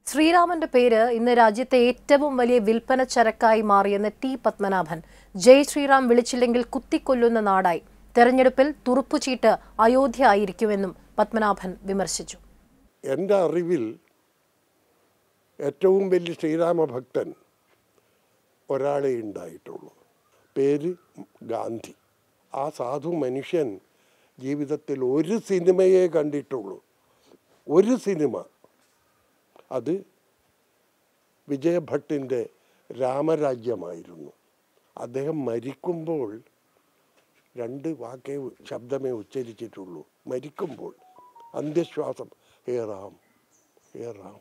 ശ്രീരാമന്റെ പേര് ഇന്ന് രാജ്യത്തെ ഏറ്റവും വലിയ വിൽപ്പന ചരക്കായി മാറിയെന്ന് ടി പത്മനാഭൻ ജയ് ശ്രീറാം വിളിച്ചില്ലെങ്കിൽ കുത്തിക്കൊല്ലുന്ന നാടായി തെരഞ്ഞെടുപ്പിൽ തുറുപ്പുചീട്ട് അയോധ്യ ആയിരിക്കുമെന്നും പത്മനാഭൻ വിമർശിച്ചു എൻ്റെ അറിവിൽ ഏറ്റവും വലിയ ശ്രീരാമഭക്തൻ ഒരാളെ ഉണ്ടായിട്ടുള്ളൂ പേര് ഗാന്ധി ആ സാധു മനുഷ്യൻ ജീവിതത്തിൽ ഒരു സിനിമയെ കണ്ടിട്ടുള്ളൂ ഒരു സിനിമ അത് വിജയഭട്ടിൻ്റെ രാമരാജ്യമായിരുന്നു അദ്ദേഹം മരിക്കുമ്പോൾ രണ്ട് വാക്കേ ശബ്ദമേ ഉച്ചരിച്ചിട്ടുള്ളൂ മരിക്കുമ്പോൾ അന്ത്യശ്വാസം ഹേ റാം ഹേ റാം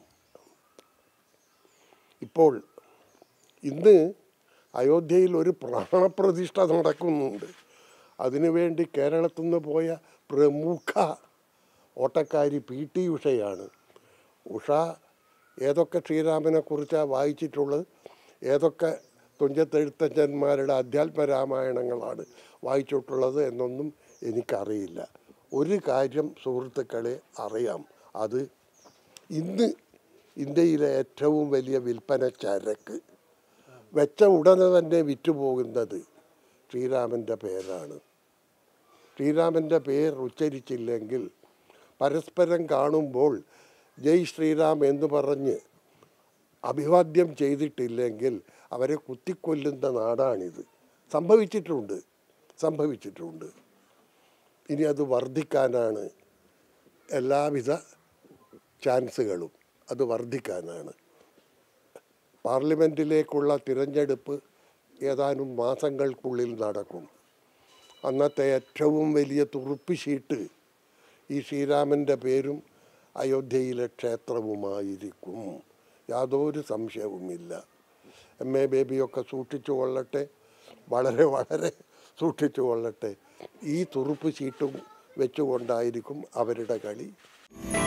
ഇപ്പോൾ ഇന്ന് അയോധ്യയിൽ ഒരു പ്രാണപ്രതിഷ്ഠ നടക്കുന്നുണ്ട് അതിനുവേണ്ടി കേരളത്തിൽ നിന്ന് പോയ പ്രമുഖ ഓട്ടക്കാരി പി ടി ഉഷയാണ് ഉഷ ഏതൊക്കെ ശ്രീരാമനെ കുറിച്ചാണ് വായിച്ചിട്ടുള്ളത് ഏതൊക്കെ തുഞ്ചത്തെഴുത്തച്ഛന്മാരുടെ അധ്യാത്മ രാമായണങ്ങളാണ് വായിച്ചിട്ടുള്ളത് എന്നൊന്നും എനിക്കറിയില്ല ഒരു കാര്യം സുഹൃത്തുക്കളെ അറിയാം അത് ഇന്ന് ഇന്ത്യയിലെ ഏറ്റവും വലിയ വിൽപ്പന ചരക്ക് വെച്ച ഉടനെ തന്നെ വിറ്റുപോകുന്നത് ശ്രീരാമൻ്റെ പേരാണ് ശ്രീരാമൻ്റെ പേര് ഉച്ചരിച്ചില്ലെങ്കിൽ പരസ്പരം കാണുമ്പോൾ ജയ് ശ്രീറാം എന്ന് പറഞ്ഞ് അഭിവാദ്യം ചെയ്തിട്ടില്ലെങ്കിൽ അവരെ കുത്തിക്കൊല്ലുന്ന നാടാണിത് സംഭവിച്ചിട്ടുണ്ട് സംഭവിച്ചിട്ടുണ്ട് ഇനി അത് വർദ്ധിക്കാനാണ് എല്ലാവിധ ചാൻസുകളും അത് വർദ്ധിക്കാനാണ് പാർലമെൻറ്റിലേക്കുള്ള തിരഞ്ഞെടുപ്പ് ഏതാനും മാസങ്ങൾക്കുള്ളിൽ നടക്കും അന്നത്തെ ഏറ്റവും വലിയ തുറുപ്പ് ഷീട്ട് ഈ ശ്രീരാമൻ്റെ പേരും അയോധ്യയിലെ ക്ഷേത്രവുമായിരിക്കും യാതൊരു സംശയവുമില്ല എം എ ബേബിയൊക്കെ സൂക്ഷിച്ചു കൊള്ളട്ടെ വളരെ വളരെ സൂക്ഷിച്ചു കൊള്ളട്ടെ ഈ തുറുപ്പ് ചീട്ടും വെച്ചുകൊണ്ടായിരിക്കും അവരുടെ കളി